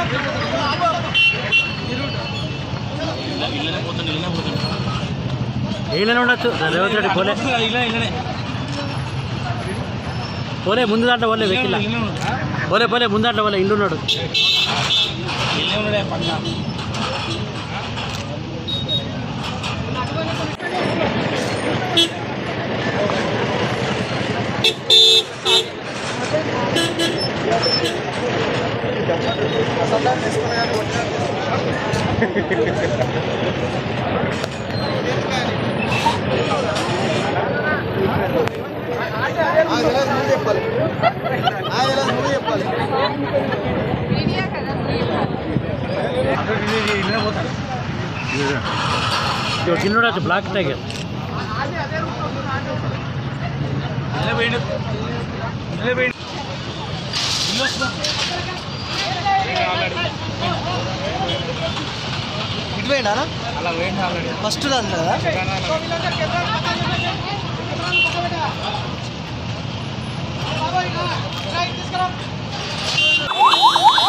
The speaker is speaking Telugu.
వీళ్ళనే ఉండొచ్చు రేవంత్ రెడ్డి పోలే పోలే ముందు దాంట్లో పోలే వెక్కిల పోలే పోలే ముందు దాంట్లో పోలే ఇల్లు ఉన్నాడు చిన్నోడు బ్లాక్ టైగర్ ఇటు పోయిండా అలా పోయింది ఆల్రెడీ ఫస్ట్ దాని కదా ఆ